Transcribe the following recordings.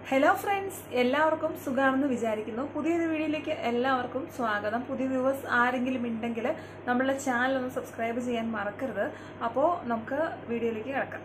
hello friends എല്ലാവർക്കും സുഖമാണെന്ന് വിചാരിക്കുന്നു പുതിയൊരു വീഡിയോയിലേക്ക് എല്ലാവർക്കും സ്വാഗതം പുതിയ വ്യൂവേഴ്സ് ആരെങ്കിലും ഉണ്ടെങ്കിൽ നമ്മളുടെ ചാനൽ ഒന്ന് സബ്സ്ക്രൈബ് ചെയ്യാൻ മറക്കരുത് അപ്പോൾ നമുക്ക് വീഡിയോയിലേക്ക് കിടക്കാം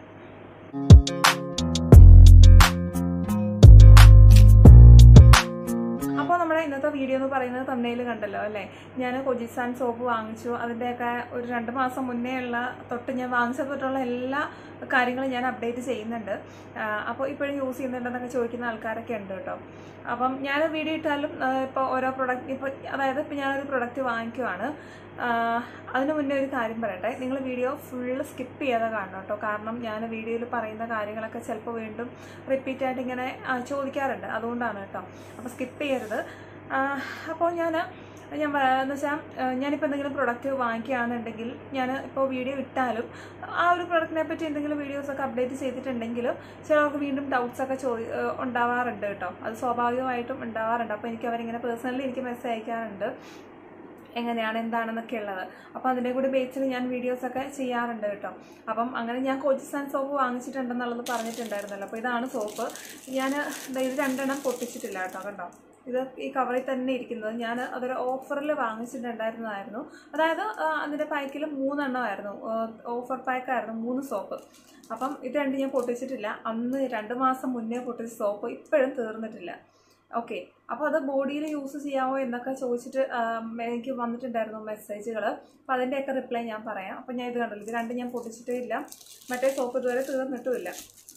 അപ്പോൾ നമ്മുടെ ഇന്നത്തെ വീഡിയോ എന്ന് പറയുന്നത് തന്നയിൽ കണ്ടല്ലോ അല്ലേ ഞാൻ കൊജിസാൻ സോപ്പ് വാങ്ങിച്ചു അതിൻ്റെയൊക്കെ ഒരു രണ്ട് മാസം മുന്നേ ഉള്ള തൊട്ട് ഞാൻ വാങ്ങിച്ച തൊട്ടുള്ള എല്ലാ കാര്യങ്ങളും ഞാൻ അപ്ഡേറ്റ് ചെയ്യുന്നുണ്ട് അപ്പോൾ ഇപ്പോഴും യൂസ് ചെയ്യുന്നുണ്ടെന്നൊക്കെ ചോദിക്കുന്ന ആൾക്കാരൊക്കെ ഉണ്ട് കേട്ടോ അപ്പം ഞാൻ വീഡിയോ ഇട്ടാലും ഇപ്പോൾ ഓരോ പ്രൊഡക്റ്റ് ഇപ്പോൾ അതായത് ഇപ്പോൾ ഞാനൊരു പ്രൊഡക്റ്റ് വാങ്ങിക്കുവാണ് അതിന് മുന്നേ ഒരു കാര്യം പറയട്ടെ നിങ്ങൾ വീഡിയോ ഫുള്ള് സ്കിപ്പ് ചെയ്യാതെ കാണണം കേട്ടോ കാരണം ഞാൻ വീഡിയോയിൽ പറയുന്ന കാര്യങ്ങളൊക്കെ ചിലപ്പോൾ വീണ്ടും റിപ്പീറ്റ് ആയിട്ട് ഇങ്ങനെ ചോദിക്കാറുണ്ട് അതുകൊണ്ടാണ് കേട്ടോ അപ്പോൾ സ്കിപ്പ് ചെയ്യരുത് അപ്പോൾ ഞാൻ ഞാൻ എന്ന് വെച്ചാൽ ഞാനിപ്പോൾ എന്തെങ്കിലും പ്രൊഡക്റ്റ് വാങ്ങിക്കുകയാണെന്നുണ്ടെങ്കിൽ ഞാൻ ഇപ്പോൾ വീഡിയോ ഇട്ടാലും ആ ഒരു പ്രൊഡക്റ്റിനെ പറ്റി എന്തെങ്കിലും വീഡിയോസൊക്കെ അപ്ഡേറ്റ് ചെയ്തിട്ടുണ്ടെങ്കിലും ചിലർക്ക് വീണ്ടും ഡൗട്ട്സൊക്കെ ചോദി ഉണ്ടാവാറുണ്ട് കേട്ടോ അത് സ്വാഭാവികമായിട്ടും ഉണ്ടാവാറുണ്ട് അപ്പോൾ എനിക്ക് അവരിങ്ങനെ പേഴ്സണലി എനിക്ക് മെസ്സേജ് അയക്കാറുണ്ട് എങ്ങനെയാണ് എന്താണെന്നൊക്കെ ഉള്ളത് അപ്പോൾ അതിൻ്റെ കൂടി ബേസിൽ ഞാൻ വീഡിയോസൊക്കെ ചെയ്യാറുണ്ട് കേട്ടോ അപ്പം അങ്ങനെ ഞാൻ കോച്ചിസാൻ സോപ്പ് വാങ്ങിച്ചിട്ടുണ്ടെന്നുള്ളത് പറഞ്ഞിട്ടുണ്ടായിരുന്നല്ലോ അപ്പോൾ ഇതാണ് സോപ്പ് ഞാൻ ഇത് രണ്ടെണ്ണം പൊട്ടിച്ചിട്ടില്ല കേട്ടോ കണ്ടോ ഇത് ഈ കവറിൽ തന്നെ ഇരിക്കുന്നത് ഞാൻ അതൊരു ഓഫറിൽ വാങ്ങിച്ചിട്ടുണ്ടായിരുന്നതായിരുന്നു അതായത് അതിൻ്റെ പാക്കിൽ മൂന്നെണ്ണമായിരുന്നു ഓഫർ പാക്കായിരുന്നു മൂന്ന് സോപ്പ് അപ്പം ഇത് രണ്ട് ഞാൻ പൊട്ടിച്ചിട്ടില്ല അന്ന് രണ്ട് മാസം മുന്നേ പൊട്ടിച്ച സോപ്പ് ഇപ്പോഴും തീർന്നിട്ടില്ല ഓക്കെ അപ്പോൾ അത് ബോഡിയിൽ യൂസ് ചെയ്യാമോ എന്നൊക്കെ ചോദിച്ചിട്ട് എനിക്ക് വന്നിട്ടുണ്ടായിരുന്നു മെസ്സേജുകൾ അപ്പോൾ അതിൻ്റെയൊക്കെ റിപ്ലൈ ഞാൻ പറയാം അപ്പോൾ ഞാൻ ഇത് കണ്ടല്ലോ ഇത് രണ്ട് ഞാൻ പൊട്ടിച്ചിട്ടേ ഇല്ല മറ്റേ സോപ്പ് ഇതുവരെ തീർന്നിട്ടുമില്ല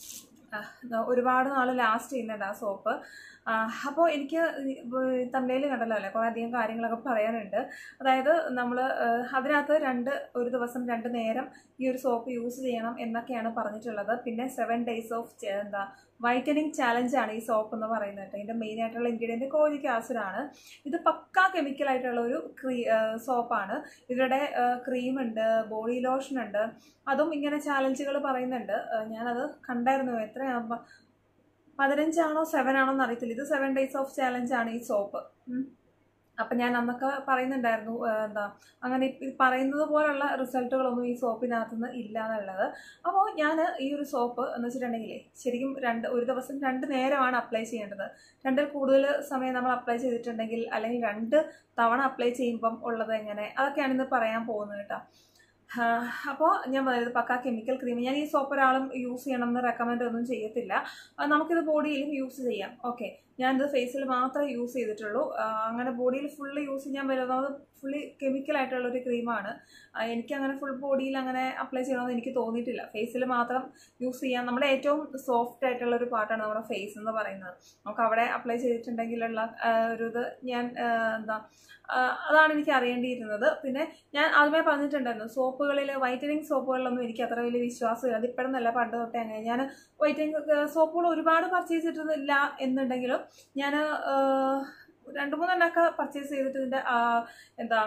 ഒരുപാട് നാൾ ലാസ്റ്റ് ചെയ്യുന്നുണ്ട് ആ സോപ്പ് അപ്പോൾ എനിക്ക് തമിഴിൽ കണ്ടല്ലോ അല്ലേ കുറേ അധികം കാര്യങ്ങളൊക്കെ പറയാനുണ്ട് അതായത് നമ്മൾ അതിനകത്ത് രണ്ട് ഒരു ദിവസം രണ്ട് നേരം ഈ ഒരു സോപ്പ് യൂസ് ചെയ്യണം എന്നൊക്കെയാണ് പറഞ്ഞിട്ടുള്ളത് പിന്നെ സെവൻ ഡേയ്സ് ഓഫ് എന്താ വൈറ്റനിങ് ചാലഞ്ചാണ് ഈ സോപ്പ് എന്ന് പറയുന്നത് ഇതിൻ്റെ മെയിൻ ആയിട്ടുള്ള ഇൻഗ്രീഡിയൻറ്റ് കോഴിക് ആസിഡാണ് ഇത് പക്കാ കെമിക്കൽ ആയിട്ടുള്ള ഒരു ക്രീ സോപ്പാണ് ഇവരുടെ ക്രീം ഉണ്ട് ബോഡി ലോഷൻ ഉണ്ട് അതും ഇങ്ങനെ ചാലഞ്ചുകൾ പറയുന്നുണ്ട് ഞാനത് കണ്ടായിരുന്നു എത്രയാകുമ്പോൾ പതിനഞ്ചാണോ സെവൻ ആണോ എന്ന് അറിയത്തില്ല ഇത് സെവൻ ഡേയ്സ് ഓഫ് ചാലഞ്ച് ആണ് ഈ സോപ്പ് അപ്പം ഞാൻ അന്നൊക്കെ പറയുന്നുണ്ടായിരുന്നു എന്താ അങ്ങനെ പറയുന്നത് പോലുള്ള റിസൾട്ടുകളൊന്നും ഈ സോപ്പിനകത്തുനിന്ന് ഇല്ല എന്നുള്ളത് അപ്പോൾ ഞാൻ ഈ ഒരു സോപ്പ് എന്ന് വെച്ചിട്ടുണ്ടെങ്കിലേ ശരിക്കും രണ്ട് ഒരു ദിവസം രണ്ട് നേരമാണ് അപ്ലൈ ചെയ്യേണ്ടത് രണ്ടിൽ കൂടുതൽ സമയം നമ്മൾ അപ്ലൈ ചെയ്തിട്ടുണ്ടെങ്കിൽ അല്ലെങ്കിൽ രണ്ട് തവണ അപ്ലൈ ചെയ്യുമ്പം ഉള്ളത് എങ്ങനെ അതൊക്കെയാണ് ഇന്ന് പറയാൻ പോകുന്നത് കേട്ടോ അപ്പോൾ ഞാൻ പറയുന്നത് പക്ക കെമിക്കൽ ക്രീം ഞാൻ ഈ സോപ്പ് ഒരാളും യൂസ് ചെയ്യണം എന്ന് റെക്കമെൻഡ് ഒന്നും ചെയ്യത്തില്ല നമുക്കിത് ബോഡിയിലും യൂസ് ചെയ്യാം ഓക്കെ ഞാനിത് ഫേസിൽ മാത്രമേ യൂസ് ചെയ്തിട്ടുള്ളൂ അങ്ങനെ ബോഡിയിൽ ഫുള്ള് യൂസ് ചെയ്യാൻ വരുന്നത് ഫുള്ളി കെമിക്കലായിട്ടുള്ള ഒരു ക്രീമാണ് എനിക്ക് അങ്ങനെ ഫുൾ ബോഡിയിൽ അങ്ങനെ അപ്ലൈ ചെയ്യണമെന്ന് എനിക്ക് തോന്നിയിട്ടില്ല ഫേസിൽ മാത്രം യൂസ് ചെയ്യാൻ നമ്മുടെ ഏറ്റവും സോഫ്റ്റ് ആയിട്ടുള്ള ഒരു പാർട്ടാണ് നമ്മുടെ ഫേസ് എന്ന് പറയുന്നത് നമുക്ക് അവിടെ അപ്ലൈ ചെയ്തിട്ടുണ്ടെങ്കിലുള്ള ഒരു ഇത് ഞാൻ എന്താ അതാണ് എനിക്ക് അറിയേണ്ടിയിരുന്നത് പിന്നെ ഞാൻ ആദ്യമേ പറഞ്ഞിട്ടുണ്ടായിരുന്നു സോപ്പുകളിൽ വൈറ്റനിങ് സോപ്പുകളിലൊന്നും എനിക്ക് അത്ര വലിയ വിശ്വാസമില്ല അത് ഇപ്പോഴെന്നല്ല പണ്ട് തൊട്ടേ അങ്ങനെ ഞാൻ വൈറ്റനിങ് സോപ്പുകൾ ഒരുപാട് പർച്ചേസ് ചെയ്തിട്ടില്ല എന്നുണ്ടെങ്കിലും ഞാൻ രണ്ട് മൂന്നെണ്ണമൊക്കെ പർച്ചേസ് ചെയ്തിട്ട് ഇതിൻ്റെ എന്താ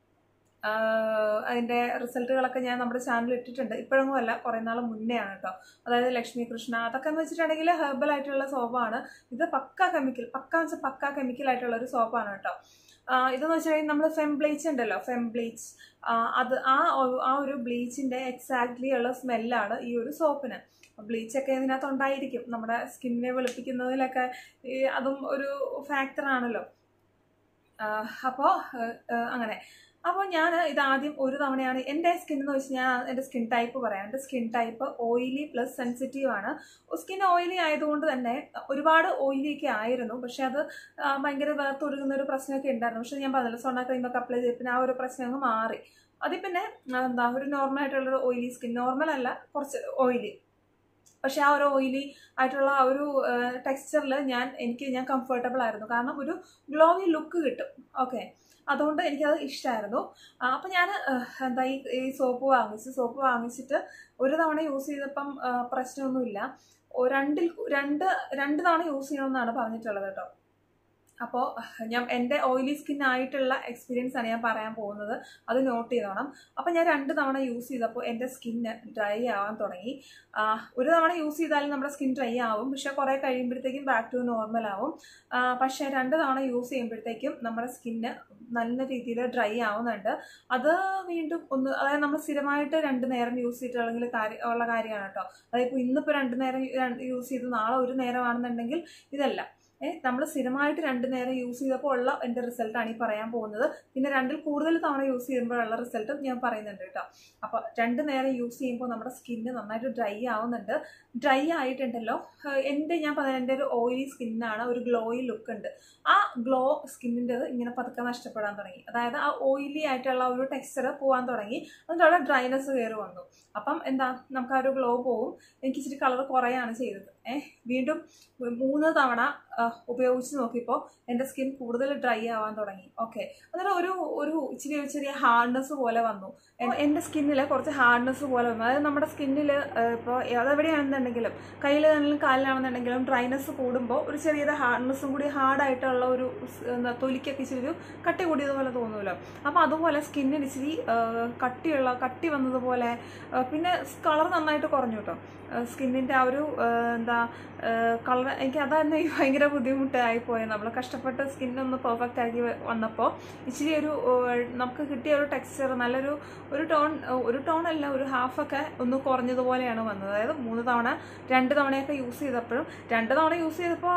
അതിൻ്റെ റിസൾട്ടുകളൊക്കെ ഞാൻ നമ്മുടെ ചാനലിൽ ഇട്ടിട്ടുണ്ട് ഇപ്പോഴൊന്നും അല്ല കുറേ നാൾ മുന്നേ ആണ് കേട്ടോ അതായത് ലക്ഷ്മി കൃഷ്ണ അതൊക്കെ എന്ന് വെച്ചിട്ടുണ്ടെങ്കിൽ ഹെർബൽ ആയിട്ടുള്ള സോപ്പാണ് ഇത് പക്ക കെമിക്കൽ പക്ക വെച്ചാൽ പക്ക കെമിക്കൽ ആയിട്ടുള്ള ഒരു സോപ്പാണ് കേട്ടോ ഇതെന്ന് വെച്ചിട്ടുണ്ടെങ്കിൽ നമ്മൾ ഫെം ബ്ലീച്ച് ഉണ്ടല്ലോ ഫെം ബ്ലീച്ച് അത് ആ ആ ഒരു ബ്ലീച്ചിൻ്റെ എക്സാക്ട്ലി ഉള്ള സ്മെല്ലാണ് ഈ ഒരു സോപ്പിന് ബ്ലീച്ചൊക്കെ ഇതിനകത്ത് ഉണ്ടായിരിക്കും നമ്മുടെ സ്കിന്നിനെ വെളുപ്പിക്കുന്നതിലൊക്കെ അതും ഒരു ഫാക്ടറാണല്ലോ അപ്പോൾ അങ്ങനെ അപ്പോൾ ഞാൻ ഇത് ആദ്യം ഒരു തവണയാണ് എൻ്റെ സ്കിൻ എന്ന് വെച്ച് ഞാൻ എൻ്റെ സ്കിൻ ടൈപ്പ് പറയാം എൻ്റെ skin type oily plus sensitive ആണ് സ്കിൻ ഓയിലി ആയതുകൊണ്ട് തന്നെ ഒരുപാട് ഓയിലി ഒക്കെ ആയിരുന്നു പക്ഷെ അത് ഭയങ്കര വേർത്തൊഴുകുന്ന ഒരു പ്രശ്നമൊക്കെ ഉണ്ടായിരുന്നു പക്ഷെ ഞാൻ പറഞ്ഞില്ല സോണ ക്രീമൊക്കെ അപ്ലൈ ചെയ്ത് പിന്നെ ആ ഒരു പ്രശ്നം അങ്ങ് മാറി അതിൽ പിന്നെ എന്താ ഒരു നോർമൽ ആയിട്ടുള്ളൊരു ഓയിലി സ്കിൻ നോർമൽ അല്ല കുറച്ച് ഓയിലി പക്ഷെ ആ ഒരു ഓയിലി ആയിട്ടുള്ള ആ ഒരു ടെക്സ്ചറിൽ ഞാൻ എനിക്ക് ഞാൻ കംഫർട്ടബിൾ ആയിരുന്നു കാരണം ഒരു ഗ്ലോവി ലുക്ക് കിട്ടും ഓക്കെ അതുകൊണ്ട് എനിക്കത് ഇഷ്ടമായിരുന്നു അപ്പം ഞാൻ എന്താ ഈ ഈ സോപ്പ് വാങ്ങിച്ചു സോപ്പ് വാങ്ങിച്ചിട്ട് ഒരു തവണ യൂസ് ചെയ്തപ്പം പ്രശ്നമൊന്നുമില്ല രണ്ടിൽ രണ്ട് രണ്ട് തവണ യൂസ് ചെയ്യണമെന്നാണ് പറഞ്ഞിട്ടുള്ളത് കേട്ടോ അപ്പോൾ ഞാൻ എൻ്റെ ഓയിലി സ്കിൻ ആയിട്ടുള്ള എക്സ്പീരിയൻസ് ആണ് ഞാൻ പറയാൻ പോകുന്നത് അത് നോട്ട് ചെയ്തോണം അപ്പോൾ ഞാൻ രണ്ട് തവണ യൂസ് ചെയ്തപ്പോൾ എൻ്റെ സ്കിന്ന് ഡ്രൈ ആവാൻ തുടങ്ങി ആ, ഒരു തവണ യൂസ് ചെയ്താലും നമ്മുടെ സ്കിൻ ഡ്രൈ ആവും പക്ഷെ കുറേ കഴിയുമ്പോഴത്തേക്കും ബാക്ക് ടു നോർമൽ ആവും ആ, പക്ഷേ രണ്ട് തവണ യൂസ് ചെയ്യുമ്പോഴത്തേക്കും നമ്മുടെ സ്കിന്ന് നല്ല രീതിയിൽ ഡ്രൈ ആവുന്നുണ്ട് അത് വീണ്ടും ഒന്ന് അതായത് നമ്മൾ സ്ഥിരമായിട്ട് രണ്ട് നേരം യൂസ് ചെയ്തിട്ടുള്ള കാര്യം ഉള്ള കാര്യമാണ് കേട്ടോ അതായത് ഇപ്പോൾ ഇന്നിപ്പോൾ രണ്ട് നേരം യൂസ് ചെയ്ത് നാളെ ഒരു നേരമാണെന്നുണ്ടെങ്കിൽ ഇതല്ല ഏഹ് നമ്മൾ സ്ഥിരമായിട്ട് രണ്ട് നേരം യൂസ് ചെയ്തപ്പോൾ ഉള്ള എൻ്റെ റിസൾട്ടാണ് ഈ പറയാൻ പോകുന്നത് പിന്നെ രണ്ടിൽ കൂടുതൽ തവണ യൂസ് ചെയ്യുമ്പോഴുള്ള റിസൾട്ടും ഞാൻ പറയുന്നുണ്ട് കേട്ടോ അപ്പോൾ രണ്ട് നേരം യൂസ് ചെയ്യുമ്പോൾ നമ്മുടെ സ്കിന്ന് നന്നായിട്ട് ഡ്രൈ ആവുന്നുണ്ട് ഡ്രൈ ആയിട്ടുണ്ടല്ലോ ഏഹ് എൻ്റെ ഞാൻ പറഞ്ഞ എൻ്റെ ഒരു ഓയിലി സ്കിന്നാണ് ഒരു ഗ്ലോയി ലുക്ക് ഉണ്ട് ആ ഗ്ലോ സ്കിന്നിൻ്റെത് ഇങ്ങനെ പതുക്കെ നഷ്ടപ്പെടാൻ തുടങ്ങി അതായത് ആ ഓയിലി ആയിട്ടുള്ള ഒരു ടെക്സ്ചർ പോകാൻ തുടങ്ങി എന്നിട്ട് അവിടെ ഡ്രൈനെസ് കയറി വന്നു അപ്പം എന്താ നമുക്ക് ആ ഒരു ഗ്ലോ പോവും എനിക്ക് ഇച്ചിരി കളർ കുറയാണ് ചെയ്തത് ഏഹ് വീണ്ടും മൂന്ന് തവണ ആ, ഉപയോഗിച്ച് നോക്കിയപ്പോൾ എൻ്റെ സ്കിൻ കൂടുതൽ ഡ്രൈ ആവാൻ തുടങ്ങി ഓക്കെ എന്നിട്ട് ഒരു ഒരു ഇച്ചിരി ഒരു ചെറിയ ഹാർഡ്നെസ് പോലെ വന്നു എൻ- എൻ്റെ സ്കിന്നിൽ കുറച്ച് ഹാർഡ്നെസ് പോലെ വന്നു അതായത് നമ്മുടെ സ്കിന്നിൽ ഇപ്പോൾ അതെവിടെയാണെന്നുണ്ടെങ്കിലും കയ്യിലാണെങ്കിലും കാലിലാണെന്നുണ്ടെങ്കിലും ഡ്രൈനെസ് കൂടുമ്പോൾ ഒരു ചെറിയൊരു ഹാർഡ്നെസ്സും കൂടി ഹാർഡായിട്ടുള്ള ഒരു സ്- എന്താ തൊലിക്കൊക്കെ ഇച്ചിരി ഒരു കട്ടി കൂടിയതുപോലെ തോന്നുമല്ലോ അപ്പോൾ അതുപോലെ സ്കിന്നിന് ഇച്ചിരി ആ, കട്ടിയുള്ള കട്ടി വന്നതുപോലെ ആ, പിന്നെ കളർ നന്നായിട്ട് കുറഞ്ഞു കേട്ടോ സ്കിന്നിൻ്റെ ആ ഒരു ആ, എന്താ കളർ എനിക്ക് അതന്നെ ഭയങ്കര ബുദ്ധിമുട്ടായിപ്പോയി നമ്മൾ കഷ്ടപ്പെട്ട് സ്കിന്നൊന്ന് പെർഫെക്റ്റ് ആക്കി വ- വന്നപ്പോൾ ഇച്ചിരി ഒരു ആ, നമുക്ക് കിട്ടിയ ഒരു ടെക്സ്ചർ നല്ലൊരു ഒരു ടോൺ ഒരു ടോൺ അല്ല ഒരു ഹാഫൊക്കെ ഒന്ന് കുറഞ്ഞതുപോലെയാണ് വന്നത് അതായത് മൂന്ന് തവണ രണ്ട് തവണയൊക്കെ യൂസ് ചെയ്തപ്പോഴും രണ്ട് തവണ യൂസ് ചെയ്തപ്പോൾ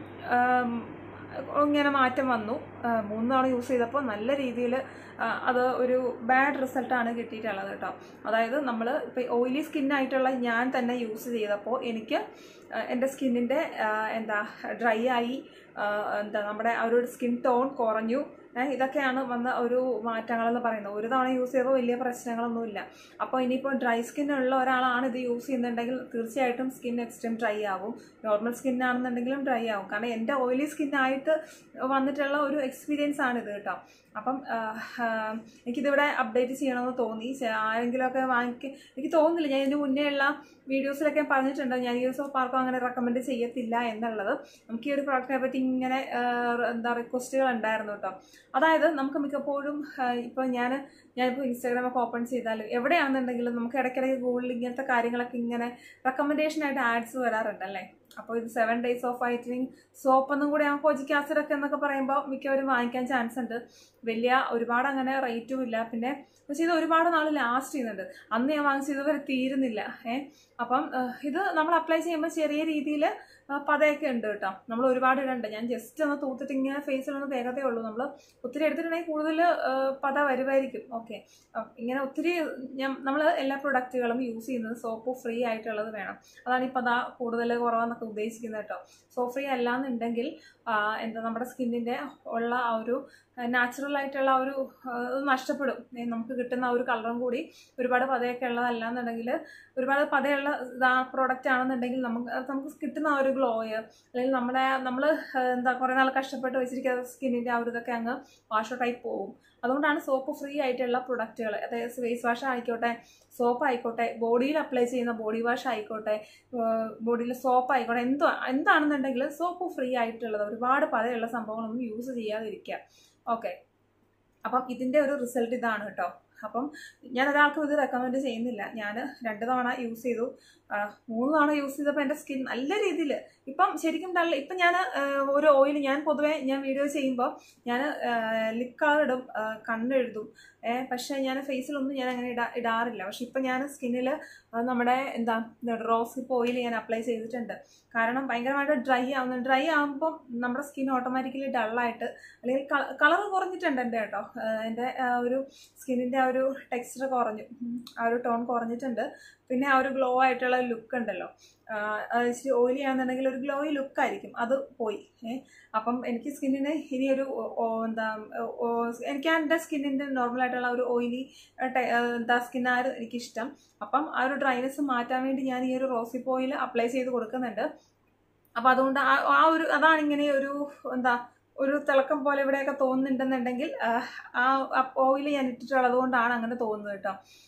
ആം, ഇങ്ങനെ മാറ്റം വന്നു ആ, മൂന്ന് തവണ യൂസ് ചെയ്തപ്പോൾ നല്ല രീതിയിൽ അത് ഒരു ബാഡ് റിസൾട്ടാണ് കിട്ടിയിട്ടുള്ളത് കേട്ടോ അതായത് നമ്മൾ ഇപ്പോൾ ഓയിലി സ്കിന്നായിട്ടുള്ള ഞാൻ തന്നെ യൂസ് ചെയ്തപ്പോൾ എനിക്ക് ആ, എൻ്റെ സ്കിന്നിൻ്റെ എന്താ ഡ്രൈ ആയി ആ, എന്താ നമ്മുടെ ആ ഒരു സ്കിൻ ടോൺ കുറഞ്ഞു ഏ, ഇതൊക്കെയാണ് വന്ന ഒരു മാറ്റങ്ങളെന്ന് പറയുന്നത് ഒരു തവണ യൂസ് ചെയ്തപ്പോൾ വലിയ പ്രശ്നങ്ങളൊന്നുമില്ല അപ്പോൾ ഇനിയിപ്പോൾ ഡ്രൈ സ്കിൻ ഉള്ള ഒരാളാണ് ഇത് യൂസ് ചെയ്യുന്നുണ്ടെങ്കിൽ തീർച്ചയായിട്ടും സ്കിൻ എക്സ്ട്രീം ഡ്രൈ ആവും നോർമൽ സ്കിൻ ആണെന്നുണ്ടെങ്കിലും ഡ്രൈ ആവും കാരണം എൻ്റെ ഓയിലി സ്കിന്നായിട്ട് വന്നിട്ടുള്ള ഒരു എക്സ്പീരിയൻസ് ആണിത് കേട്ടോ അപ്പം ആ, ആ, എനിക്കിതിവിടെ അപ്ഡേറ്റ് ചെയ്യണമെന്ന് തോന്നി ചെ- ആരെങ്കിലുമൊക്കെ വാങ്ങിക്ക എനിക്ക് തോന്നുന്നില്ല ഞാൻ ഇതിന് മുന്നേ ഉള്ള വീഡിയോസിലൊക്കെ ഞാൻ പറഞ്ഞിട്ടുണ്ട് ഞാൻ ഈ ഒരു സോപ്പ് ആർക്കും അങ്ങനെ റെക്കമെൻഡ് ചെയ്യത്തില്ല എന്നുള്ളത് നമുക്ക് ഈ ഒരു പ്രോഡക്റ്റിനെ പറ്റി ഇങ്ങനെ ആ, എന്താ റിക്വസ്റ്റുകൾ ഉണ്ടായിരുന്നു കേട്ടോ അതായത് നമുക്ക് മിക്കപ്പോഴും ഇപ്പോൾ ഞാൻ ഞാനിപ്പോൾ ഇൻസ്റ്റാഗ്രാമൊക്കെ ഓപ്പൺ ചെയ്താൽ എവിടെയാണെന്നുണ്ടെങ്കിലും നമുക്ക് ഇടയ്ക്കിടയ്ക്ക് ഗൂഗിളിൽ ഇങ്ങനത്തെ കാര്യങ്ങളൊക്കെ ഇങ്ങനെ റെക്കമെൻഡേഷനായിട്ട് ആഡ്സ് വരാറുണ്ടല്ലേ അപ്പോൾ ഇത് seven days of whitening soap ഒന്നും കൂടി ആ കൊജിക് ആസിഡൊക്കെ എന്നൊക്കെ പറയുമ്പോൾ മിക്കവരും വാങ്ങിക്കാൻ ചാൻസ് ഉണ്ട് വലിയ ഒരുപാട് അങ്ങനെ റേറ്റും ഇല്ല പിന്നെ പക്ഷേ ഇത് ഒരുപാട് നാൾ ലാസ്റ്റ് ചെയ്യുന്നുണ്ട് അന്ന് ഞാൻ വാങ്ങിച്ചത് വരെ തീരുന്നില്ല ഏ അപ്പം ഏഹ്, ഇത് നമ്മൾ അപ്ലൈ ചെയ്യുമ്പോൾ ചെറിയ രീതിയിൽ പതയൊക്കെ ഉണ്ട് കേട്ടോ നമ്മൾ ഒരുപാട് ഇടണ്ട ഞാൻ ജസ്റ്റ് ഒന്ന് തൂത്തിട്ട് ഇങ്ങനെ ഫേസിലൊന്ന് തേകത്തേ ഉള്ളൂ നമ്മൾ ഒത്തിരി എടുത്തിട്ടുണ്ടെങ്കിൽ കൂടുതൽ പത വരുമായിരിക്കും ഓക്കെ ഇങ്ങനെ ഒത്തിരി ഞാൻ നമ്മൾ എല്ലാ പ്രൊഡക്റ്റുകളും യൂസ് ചെയ്യുന്നത് സോപ്പ് ഫ്രീ ആയിട്ടുള്ളത് വേണം അതാണ് ഈ പത കൂടുതൽ കുറവെന്നൊക്കെ ഉദ്ദേശിക്കുന്നത് കേട്ടോ സോപ്പ് ഫ്രീ അല്ലാന്നുണ്ടെങ്കിൽ ആ, എന്താ നമ്മുടെ സ്കിന്നിൻ്റെ ഉള്ള ആ ഒരു നാച്ചുറൽ ആയിട്ടുള്ള ആ ഒരു ആ, ഇത് നഷ്ടപ്പെടും ഏ, നമുക്ക് കിട്ടുന്ന ആ ഒരു കളറും കൂടി ഒരുപാട് പതയൊക്കെ ഉള്ളതല്ലാന്നുണ്ടെങ്കിൽ ഒരുപാട് പതയുള്ള ഇതാ പ്രോഡക്റ്റ് ആണെന്നുണ്ടെങ്കിൽ നമുക്ക് അത് നമുക്ക് കിട്ടുന്ന ആ ഒരു ഗ്ലോയ് അല്ലെങ്കിൽ നമ്മുടെ നമ്മൾ എന്താ കുറേ നാൾ കഷ്ടപ്പെട്ട് വെച്ചിരിക്കുന്ന സ്കിന്നിൻ്റെ ആ ഒരു ഇതൊക്കെ അങ്ങ് വാഷ് ഔട്ടായി പോകും അതുകൊണ്ടാണ് സോപ്പ് ഫ്രീ ആയിട്ടുള്ള പ്രൊഡക്റ്റുകൾ അതായത് ഫേസ് വാഷ് ആയിക്കോട്ടെ സോപ്പ് ആയിക്കോട്ടെ ബോഡിയിൽ അപ്ലൈ ചെയ്യുന്ന ബോഡി വാഷ് ആയിക്കോട്ടെ ബോഡിയിൽ സോപ്പ് ആയിക്കോട്ടെ എന്തോ എന്താണെന്നുണ്ടെങ്കിൽ സോപ്പ് ഫ്രീ ആയിട്ടുള്ളത് ഒരുപാട് പലയുള്ള സംഭവങ്ങളൊന്നും യൂസ് ചെയ്യാതിരിക്കുക ഓക്കെ അപ്പം ഇതിൻ്റെ ഒരു റിസൾട്ട് ഇതാണ് കേട്ടോ അപ്പം ഞാൻ ഒരാൾക്കും ഇത് റെക്കമെൻഡ് ചെയ്യുന്നില്ല ഞാൻ രണ്ട് തവണ യൂസ് ചെയ്തു ആ, മൂന്ന് തവണ യൂസ് ചെയ്തപ്പോൾ എൻ്റെ സ്കിൻ നല്ല രീതിയിൽ ഇപ്പം ശരിക്കും നല്ല ഇപ്പം ഞാൻ ഒരു ഓയിൽ ഞാൻ പൊതുവേ ഞാൻ വീഡിയോ ചെയ്യുമ്പോൾ ഞാൻ ലിപ് കളർ ഇടും ആ, കണ്ണെഴുതും ഏ, പക്ഷേ ഞാൻ ഫേസിലൊന്നും ഞാൻ അങ്ങനെ ഇടാ ഇടാറില്ല പക്ഷെ ഇപ്പം ഞാൻ സ്കിന്നിൽ നമ്മുടെ എന്താ റോസ് ഹിപ്പ് ഓയിൽ ഞാൻ അപ്ലൈ ചെയ്തിട്ടുണ്ട് കാരണം ഭയങ്കരമായിട്ട് ഡ്രൈ ആവുന്നു ഡ്രൈ ആകുമ്പോൾ നമ്മുടെ സ്കിൻ ഓട്ടോമാറ്റിക്കലി ഡള്ളായിട്ട് അല്ലെങ്കിൽ കളർ കുറഞ്ഞിട്ടുണ്ട് എൻ്റെ കേട്ടോ ആ, എൻ്റെ ആ ഒരു സ്കിന്നിൻ്റെ ആ ഒരു ടെക്സ്ചർ കുറഞ്ഞു ഉം, ആ ഒരു ടോൺ കുറഞ്ഞിട്ടുണ്ട് പിന്നെ ആ ഒരു ഗ്ലോ ആയിട്ടുള്ള ലുക്ക് ഉണ്ടല്ലോ ആ, അത് ഇച്ചിരി ഓയിലി ആണെന്നുണ്ടെങ്കിൽ ഒരു ഗ്ലോയി ലുക്കായിരിക്കും അത് പോയി ഏ അപ്പം എനിക്ക് സ്കിന്നിന് ഇനിയൊരു ഓ- ഓ- എന്താ ഓ- എനിക്ക് എൻ്റെ സ്കിന്നിൻ്റെ നോർമലായിട്ടുള്ള ഒരു ഓയിലി എന്താ സ്കിന്നാണ് എനിക്കിഷ്ടം അപ്പം ആ ഒരു ഡ്രൈനെസ് മാറ്റാൻ വേണ്ടി ഞാൻ ഈ ഒരു റോസിപ്പ് ഓയിൽ അപ്ലൈ ചെയ്ത് കൊടുക്കുന്നുണ്ട് അപ്പം അതുകൊണ്ട് ആ ആ ഒരു അതാണ് ഇങ്ങനെ ഒരു എന്താ ഒരു തിളക്കം പോലെ ഇവിടെയൊക്കെ തോന്നുന്നുണ്ടെന്നുണ്ടെങ്കിൽ ആ ഓയിൽ ഞാൻ ഇട്ടിട്ടുള്ളത് കൊണ്ടാണ് അങ്ങനെ തോന്നുന്നത് കേട്ടോ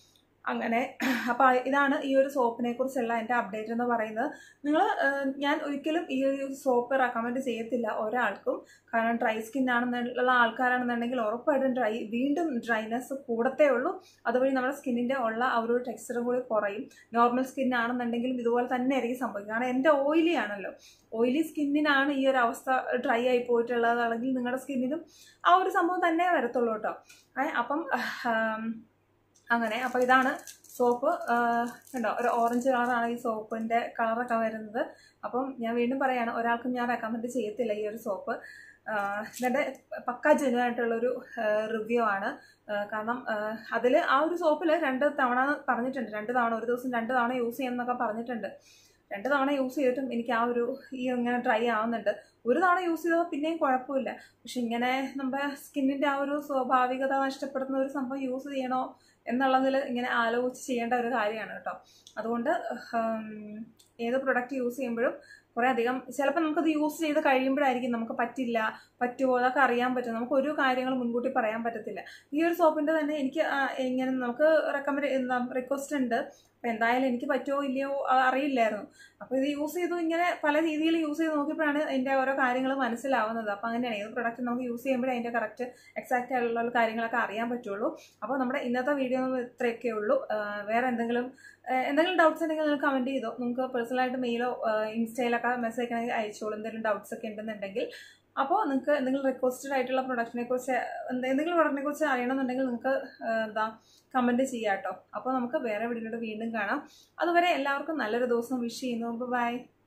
അങ്ങനെ അപ്പോൾ ഇതാണ് ഈ ഒരു സോപ്പിനെ കുറിച്ചുള്ള എൻ്റെ അപ്ഡേറ്റ് എന്ന് പറയുന്നത് നിങ്ങൾ ഞാൻ ഒരിക്കലും ഈ ഒരു സോപ്പ് റെക്കമെൻഡ് ചെയ്യത്തില്ല ഒരാൾക്കും കാരണം ഡ്രൈ സ്കിൻ ആണെന്നുള്ള ആൾക്കാരാണെന്നുണ്ടെങ്കിൽ ഉറപ്പായിട്ടും ഡ്രൈ വീണ്ടും ഡ്രൈനെസ് കൂടത്തേ ഉള്ളൂ അതുവഴി നമ്മുടെ സ്കിന്നിൻ്റെ ഉള്ള ആ ഒരു ടെക്സ്ചറും കൂടി കുറയും നോർമൽ സ്കിൻ ആണെന്നുണ്ടെങ്കിലും ഇതുപോലെ തന്നെ ആയിരിക്കും സംഭവിക്കും കാരണം എൻ്റെ ഓയിലി ആണല്ലോ ഓയിലി സ്കിന്നിനാണ് ഈ ഒരു അവസ്ഥ ഡ്രൈ ആയി പോയിട്ടുള്ളതാണെങ്കിൽ നിങ്ങളുടെ സ്കിന്നിനും ആ ഒരു സംഭവം തന്നെ വരത്തുള്ളൂ കേട്ടോ ഏ, അപ്പം ആം, അങ്ങനെ അപ്പോൾ ഇതാണ് സോപ്പ് കണ്ടോ ഒരു ഓറഞ്ച് കളറാണ് ഈ സോപ്പിൻ്റെ കളറൊക്കെ വരുന്നത് അപ്പം ഞാൻ വീണ്ടും പറയാണ് ഒരാൾക്കും ഞാൻ റെക്കമെൻഡ് ചെയ്യത്തില്ല ഈ ഒരു സോപ്പ് ഇതിൻ്റെ പക്ക ജെനുവായിട്ടുള്ളൊരു റിവ്യൂ ആണ് ആ, കാരണം അതിൽ ആ ഒരു സോപ്പിൽ രണ്ട് തവണ പറഞ്ഞിട്ടുണ്ട് രണ്ട് തവണ ഒരു ദിവസം രണ്ട് തവണ യൂസ് ചെയ്യണമെന്നൊക്കെ പറഞ്ഞിട്ടുണ്ട് രണ്ട് തവണ യൂസ് ചെയ്തിട്ടും എനിക്ക് ആ ഒരു ഈ ഇങ്ങനെ ഡ്രൈ ആവുന്നുണ്ട് ഒരു തവണ യൂസ് ചെയ്തപ്പോൾ പിന്നെയും കുഴപ്പമില്ല പക്ഷെ ഇങ്ങനെ നമ്മുടെ സ്കിന്നിൻ്റെ ആ ഒരു സ്വാഭാവികത നഷ്ടപ്പെടുന്ന ഒരു സംഭവം യൂസ് ചെയ്യണോ എന്നുള്ളതിൽ ഇങ്ങനെ ആലോചിച്ച് ചെയ്യേണ്ട ഒരു കാര്യമാണ് കേട്ടോ അതുകൊണ്ട് ഉം, ഏത് പ്രൊഡക്റ്റ് യൂസ് ചെയ്യുമ്പോഴും കുറേ അധികം ചിലപ്പോൾ നമുക്കത് യൂസ് ചെയ്ത് കഴിയുമ്പോഴായിരിക്കും നമുക്ക് പറ്റില്ല പറ്റുമോ അതൊക്കെ അറിയാൻ പറ്റും നമുക്ക് ഒരു കാര്യങ്ങൾ മുൻകൂട്ടി പറയാൻ പറ്റത്തില്ല ഈ ഒരു സോപ്പിൻ്റെ തന്നെ എനിക്ക് ആ, ഇങ്ങനെ നമുക്ക് റെക്കമെൻഡ് എന്താ റിക്വസ്റ്റ് ഉണ്ട് അപ്പോൾ എന്തായാലും എനിക്ക് പറ്റുമോ ഇല്ലയോ അത് അറിയില്ലായിരുന്നു അപ്പോൾ ഇത് യൂസ് ചെയ്തു ഇങ്ങനെ പല രീതിയിൽ യൂസ് ചെയ്ത് നോക്കിയപ്പോഴാണ് അതിൻ്റെ ഓരോ കാര്യങ്ങൾ മനസ്സിലാവുന്നത് അപ്പോൾ അങ്ങനെയാണ് ഏത് പ്രൊഡക്റ്റ് നമുക്ക് യൂസ് ചെയ്യുമ്പോഴേ അതിൻ്റെ കറക്റ്റ് എക്സാക്റ്റ് ആയിട്ടുള്ള കാര്യങ്ങളൊക്കെ അറിയാൻ പറ്റുള്ളൂ അപ്പോൾ നമ്മുടെ ഇന്നത്തെ വീഡിയോ ഇത്രയൊക്കെ ഉള്ളൂ ആ, വേറെ എന്തെങ്കിലും ആ, എന്തെങ്കിലും ഡൗട്ട്സ് ഉണ്ടെങ്കിൽ നിങ്ങൾ കമൻറ്റ് ചെയ്തോ നിങ്ങൾക്ക് പേഴ്സണലായിട്ട് മെയിലോ ഇൻസ്റ്റയിലൊക്കെ മെസ്സേജ് അയക്കണമെങ്കിൽ അയച്ചോളൂ എന്തെങ്കിലും ഡൗട്ട്സ് ഒക്കെ ഉണ്ടെന്നുണ്ടെങ്കിൽ അപ്പോൾ നിങ്ങൾക്ക് എന്തെങ്കിലും റിക്വസ്റ്റഡ് ആയിട്ടുള്ള പ്രൊഡക്റ്റിനെ കുറിച്ച് എന്ത് എന്തെങ്കിലും പ്രൊഡക്റ്റിനെ കുറിച്ച് അറിയണമെന്നുണ്ടെങ്കിൽ നിങ്ങൾക്ക് ആ, എന്താ കമൻറ്റ് ചെയ്യാം കേട്ടോ അപ്പോൾ നമുക്ക് വേറെ വീഡിയോയിലൂടെ വീണ്ടും കാണാം അതുവരെ എല്ലാവർക്കും നല്ലൊരു ദിവസം വിഷ് ചെയ്യുന്നു ബൈ